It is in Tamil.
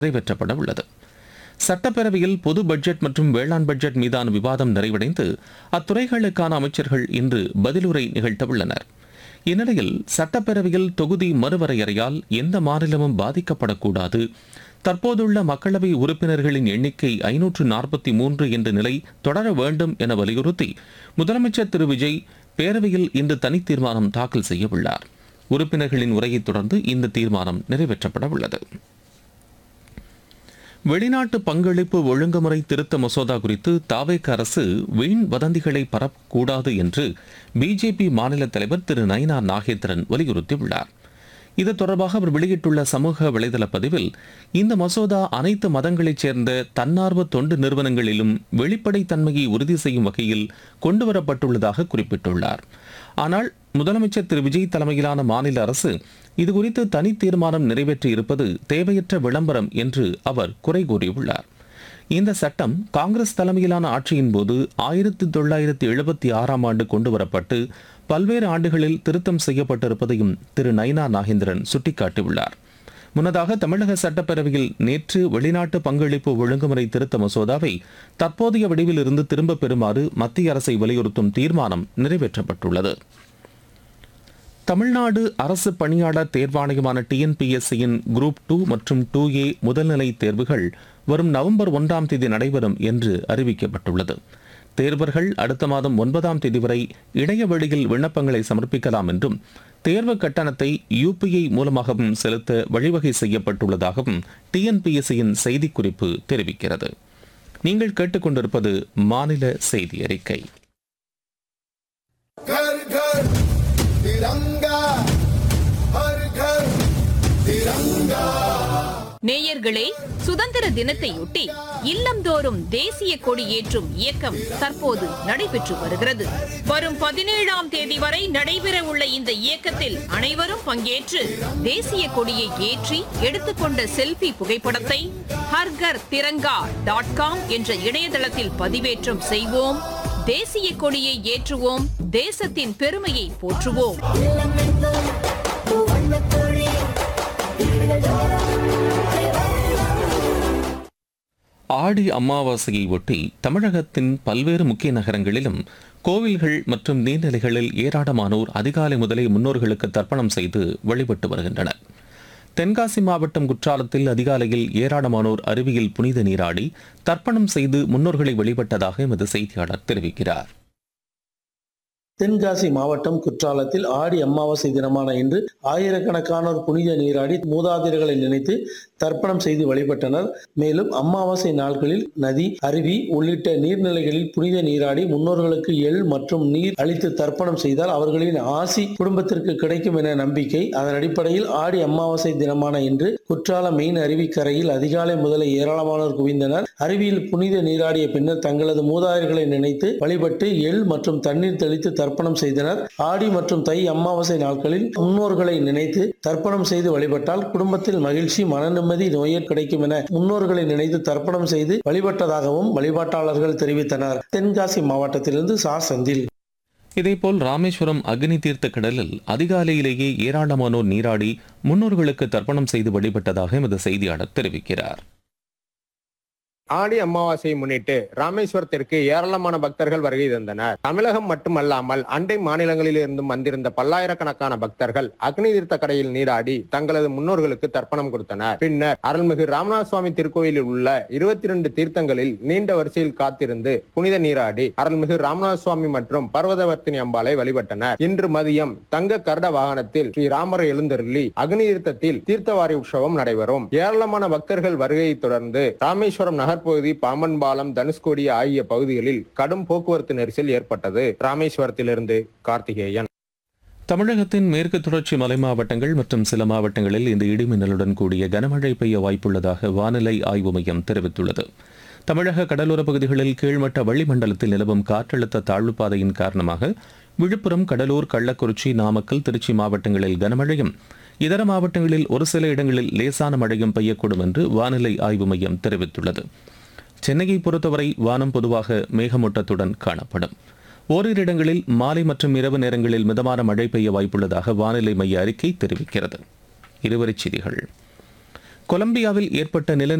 நிறைவேற்றப்பட உள்ளது சட்டப்பேரவையில் பொது பட்ஜெட் மற்றும் வேளாண் பட்ஜெட் மீதான விவாதம் நிறைவடைந்து அத்துறைகளுக்கான அமைச்சர்கள் இன்று பதிலுரை நிகழ்த்தவுள்ளனர் இந்நிலையில் சட்டப்பேரவையில் தொகுதி மறுவரையறையால் எந்த மாநிலமும் பாதிக்கப்படக்கூடாது தற்போதுள்ள மக்களவை உறுப்பினர்களின் எண்ணிக்கை ஐநூற்று நாற்பத்தி மூன்று என்ற நிலை தொடர வேண்டும் என வலியுறுத்தி முதலமைச்சர் திரு விஜய் பேரவையில் இன்று தனி தீர்மானம் தாக்கல் செய்ய உள்ளார் உறுப்பினர்களின் உரையைத் தொடர்ந்து இந்த தீர்மானம் நிறைவேற்றப்பட உள்ளது வெளிநாட்டு பங்களிப்பு ஒழுங்குமுறை திருத்த மசோதா குறித்து தாவேக அரசு வீண் வதந்திகளை பரப்பக்கூடாது என்று பிஜேபி மாநில தலைவர் திரு நயினா நாகேந்திரன் வலியுறுத்தியுள்ளார் இது தொடர்பாக அவர் வெளியிட்டுள்ள சமூக வலைதள பதிவில் இந்த மசோதா அனைத்து மதங்களைச் சேர்ந்த தன்னார்வ தொண்டு நிறுவனங்களிலும் வெளிப்படைத்தன்மையை உறுதி செய்யும் வகையில் கொண்டுவரப்பட்டுள்ளதாக குறிப்பிட்டுள்ளார் ஆனால் முதலமைச்சர் திரு விஜய் தலைமையிலான மாநில அரசு இதுகுறித்து தனி தீர்மானம் நிறைவேற்றி இருப்பது தேவையற்ற விளம்பரம் என்று அவர் குறை கூறியுள்ளார் இந்த சட்டம் காங்கிரஸ் தலைமையிலான ஆட்சியின் போது ஆயிரத்தி தொள்ளாயிரத்தி எழுபத்தி ஆறாம் ஆண்டு கொண்டுவரப்பட்டு பல்வேறு ஆண்டுகளில் திருத்தம் செய்யப்பட்டிருப்பதையும் திரு நைனா நாகேந்திரன் சுட்டிக்காட்டியுள்ளார் முன்னதாக தமிழக சட்டப்பேரவையில் நேற்று வெளிநாட்டு பங்களிப்பு ஒழுங்குமுறை திருத்த மசோதாவை தற்போதைய வடிவில் இருந்து திரும்பப் பெறுமாறு மத்திய அரசை வலியுறுத்தும் தீர்மானம் நிறைவேற்றப்பட்டுள்ளது தமிழ்நாடு அரசு பணியாளர் தேர்வாணையமான டிஎன்பிஎஸ்சியின் குரூப் டூ மற்றும் டூ ஏ முதல்நிலை தேர்வுகள் வரும் நவம்பர் ஒன்றாம் தேதி நடைபெறும் என்று அறிவிக்கப்பட்டுள்ளது தேர்வர்கள் அடுத்த மாதம் ஒன்பதாம் தேதி வரை இணைய வழியில் விண்ணப்பங்களை சமர்ப்பிக்கலாம் என்றும் தேர்வு கட்டணத்தை யூபிஐ மூலமாகவும் செலுத்த வழிவகை செய்யப்பட்டுள்ளதாகவும் டிஎன்பிஎஸ்சியின் செய்திக்குறிப்பு தெரிவிக்கிறது நீங்கள் கேட்டுக்கொண்டிருப்பது மாநில செய்தி அறிக்கை घर घर तिरंगा हर घर तिरंगा நேயர்களே சுதந்திர தினத்தையொட்டி இல்லந்தோறும் தேசிய கொடி ஏற்றும் இயக்கம் தற்போது நடைபெற்று வருகிறது வரும் பதினேழாம் தேதி வரை நடைபெற உள்ள இந்த இயக்கத்தில் அனைவரும் பங்கேற்று தேசிய கொடியை ஏற்றி எடுத்துக்கொண்ட செல்ஃபி புகைப்படத்தை ஹர்கர் திரங்கா டாட் காம் என்ற இணையதளத்தில் பதிவேற்றம் செய்வோம் தேசிய கொடியை ஏற்றுவோம் தேசத்தின் பெருமையை போற்றுவோம் ஆடி அமாவாசையை ஒட்டி தமிழகத்தின் பல்வேறு முக்கிய நகரங்களிலும் கோவில்கள் மற்றும் நீர்நிலைகளில் ஏராளமானோர் அதிகாலை முதலே முன்னோர்களுக்கு தர்ப்பணம் செய்து வழிபட்டு வருகின்றனர் தென்காசி மாவட்டம் குற்றாலத்தில் அதிகாலையில் ஏராளமானோர் அருவியில் புனித நீராடி தர்ப்பணம் செய்து முன்னோர்களை வழிபட்டதாக எமது செய்தியாளர் தெரிவிக்கிறார் தென்காசி மாவட்டம் குற்றாலத்தில் ஆடி அமாவாசை தினமான இன்று ஆயிரக்கணக்கானோர் புனித நீராடி மூதாதையர்களை நினைத்து தர்ப்பணம் செய்து வழிபட்டனர் மேலும் அமாவாசை நாட்களில் நதி அருவி உள்ளிட்ட நீர்நிலைகளில் புனித நீராடி முன்னோர்களுக்கு எள் மற்றும் நீர் அளித்து தர்ப்பணம் செய்தால் அவர்களின் ஆசி குடும்பத்திற்கு கிடைக்கும் என நம்பிக்கை அதன் அடிப்படையில் ஆடி அமாவாசை தினமான இன்று குற்றாலம் மெயின் அருவிக்கரையில் அதிகாலை முதலே ஏராளமானோர் குவிந்தனர் அருவியில் புனித நீராடிய பின்னர் தங்களது மூதாதையர்களை நினைத்து வழிபட்டு எள் மற்றும் தண்ணீர் தெளித்து தர்ப்பணம் செய்தனர் ஆடி மற்றும் தை அமாவாசை நாட்களில் முன்னோர்களை நினைத்து தர்ப்பணம் செய்து வழிபட்டால் குடும்பத்தில் மகிழ்ச்சி மன நிம்மதி நோயர் கிடைக்கும் என முன்னோர்களை நினைத்து தர்ப்பணம் செய்து வழிபட்டதாகவும் வழிபாட்டாளர்கள் தெரிவித்தனர் தென்காசி மாவட்டத்திலிருந்து சா செந்தில் இதேபோல் ராமேஸ்வரம் அக்னி தீர்த்த கடலில் அதிகாலையிலேயே ஏராளமானோர் நீராடி முன்னோர்களுக்கு தர்ப்பணம் செய்து வழிபட்டதாக எமது செய்தியாளர் தெரிவிக்கிறார் ஆடி அமாவாசையை முன்னிட்டு ராமேஸ்வரத்திற்கு ஏராளமான பக்தர்கள் வருகை தந்தனர் தமிழகம் மட்டுமல்லாமல் அண்டை மாநிலங்களில் இருந்தும் வந்திருந்த பல்லாயிரக்கணக்கான பக்தர்கள் அக்னி தீர்த்த கடையில் நீராடி தங்களது முன்னோர்களுக்கு தர்ப்பணம் கொடுத்தனர் பின்னர் அருள்மிகு ராமநாத சுவாமி திருக்கோயிலில் உள்ள இருபத்தி இரண்டு தீர்த்தங்களில் நீண்ட வரிசையில் காத்திருந்து புனித நீராடி அருள்மிகு ராமநாத சுவாமி மற்றும் பர்வதவர்த்தினி அம்பாளை வழிபட்டனர் இன்று மதியம் தங்க கருட வாகனத்தில் ஸ்ரீ ராமர் எழுந்தருளி அக்னி தீர்த்தத்தில் தீர்த்தவாரி உற்சவம் நடைபெறும் ஏராளமான பக்தர்கள் வருகையை தொடர்ந்து ராமேஸ்வரம் நகர்ப்பகுதி பாம்பன் பாலம் தனுஷ்கோடி ஆகிய பகுதிகளில் கடும் போக்குவரத்து நெரிசல் ஏற்பட்டது ராமேஸ்வரத்திலிருந்து கார்த்திகேயன் தமிழகத்தின் மேற்கு தொடர்ச்சி மலை மாவட்டங்கள் மற்றும் சில மாவட்டங்களில் இந்த இடிமின்னலுடன் கூடிய கனமழை பெய்ய வாய்ப்புள்ளதாக வானிலை ஆய்வு மையம் தெரிவித்துள்ளது தமிழக கடலோரப் பகுதிகளில் கீழ்மட்ட வளிமண்டலத்தில் நிலவும் காற்றழுத்த தாழ்வு பாதையின் காரணமாக விழுப்புரம் கடலூர் கள்ளக்குறிச்சி நாமக்கல் திருச்சி மாவட்டங்களில் கனமழையும் இதர மாவட்டங்களில் ஒரு சில இடங்களில் லேசான மழையும் பெய்யக்கூடும் என்று வானிலை ஆய்வு மையம் தெரிவித்துள்ளது சென்னையை பொறுத்தவரை வானம் பொதுவாக மேகமூட்டத்துடன் காணப்படும் ஓரிரு இடங்களில் மாலை மற்றும் இரவு நேரங்களில் மிதமான மழை பெய்ய வாய்ப்புள்ளதாக வானிலை மைய அறிக்கை தெரிவிக்கிறது இருவரிச் செய்திகள் கொலம்பியாவில் ஏற்பட்ட நில